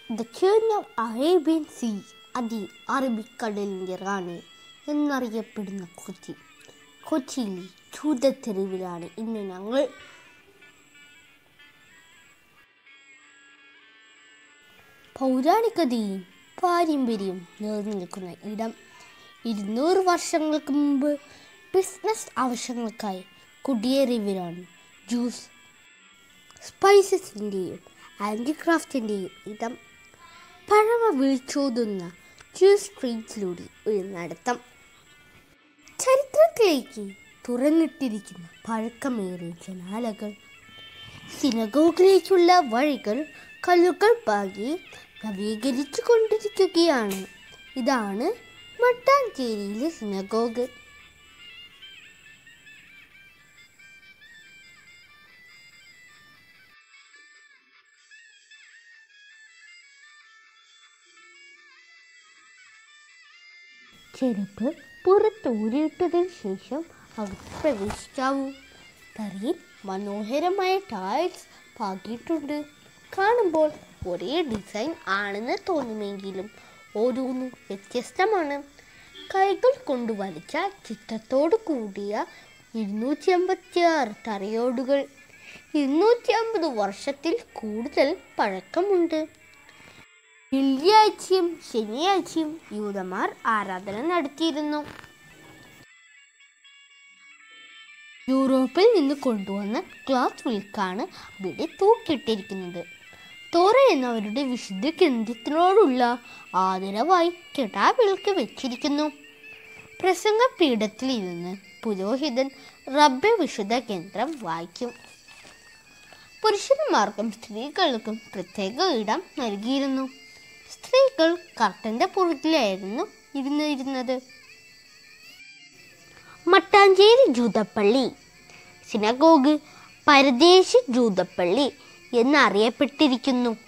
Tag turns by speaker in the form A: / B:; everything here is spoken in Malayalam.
A: the queen of Arabian sea അതി അറബിക്കടലിൻ്റെ റാണി എന്നറിയപ്പെടുന്ന കൊച്ചി കൊച്ചിയിലെ ചൂതത്തെരുവിലാണ് ഇന്ന് ഞങ്ങൾ പൗരാണികതയും പാരമ്പര്യവും നിറഞ്ഞു നിൽക്കുന്ന ഇടം ഇരുന്നൂറ് വർഷങ്ങൾക്ക് മുമ്പ് ബിസിനസ് ആവശ്യങ്ങൾക്കായി കുടിയേറിയവരാണ് ജ്യൂസ് സ്പൈസസിൻ്റെയും ഹാൻഡിക്രാഫ്റ്റിൻ്റെയും ഇടം പഴമ വിളിച്ചോതുന്ന ജ്യൂസ് സ്ട്രീറ്റ്സിലൂടെ ഒരു നടത്തം ചരിത്രത്തിലേക്ക് തുറന്നിട്ടിരിക്കുന്ന പഴക്കമേറിയ ജനാലകൾ സിനഗോഗിലേക്കുള്ള വഴികൾ കല്ലുകൾ പാകി നവീകരിച്ചു കൊണ്ടിരിക്കുകയാണ് ഇതാണ് മട്ടാഞ്ചേരിയിലെ സിനഗോഗ് ചെരുപ്പ് പുറത്തൂരിയിട്ടതിന് ശേഷം അകത്ത് പ്രവേശിക്കാവൂ തറയിൽ മനോഹരമായ ടൈൽസ് പാകിയിട്ടുണ്ട് കാണുമ്പോൾ ഒരേ ഡിസൈൻ ആണെന്ന് തോന്നുമെങ്കിലും ഓരോന്നും വ്യത്യസ്തമാണ് കൈകൾ കൊണ്ട് വരച്ച ചിത്രത്തോട് കൂടിയ ഇരുന്നൂറ്റി അമ്പത്തി ആറ് തറയോടുകൾ ഇരുന്നൂറ്റി അമ്പത് വർഷത്തിൽ കൂടുതൽ പഴക്കമുണ്ട് വെള്ളിയാഴ്ചയും ശനിയാഴ്ചയും യൂതമാർ ആരാധന നടത്തിയിരുന്നു യൂറോപ്പിൽ നിന്ന് കൊണ്ടുവന്ന ഗ്ലാസ് വിൽക്കാണ് അവിടെ തൂക്കിയിട്ടിരിക്കുന്നത് തോറ എന്നവരുടെ വിശുദ്ധ ഗ്രന്ഥത്തിനോടുള്ള ആദരവായി കെടാവിളക്ക് വെച്ചിരിക്കുന്നു പ്രസംഗ പീഠത്തിൽ ഇരുന്ന് പുരോഹിതൻ റബ്ബെ വിശുദ്ധ കേന്ദ്രം വായിക്കും പുരുഷന്മാർക്കും സ്ത്രീകൾക്കും പ്രത്യേക ഇടം നൽകിയിരുന്നു സ്ത്രീകൾ കർട്ടന്റെ പുറത്തിലായിരുന്നു ഇരുന്നിരുന്നത് മട്ടാഞ്ചേരി ജൂതപ്പള്ളി സിനഗോഗ് പരദേശി ജൂതപ്പള്ളി എന്നറിയപ്പെട്ടിരിക്കുന്നു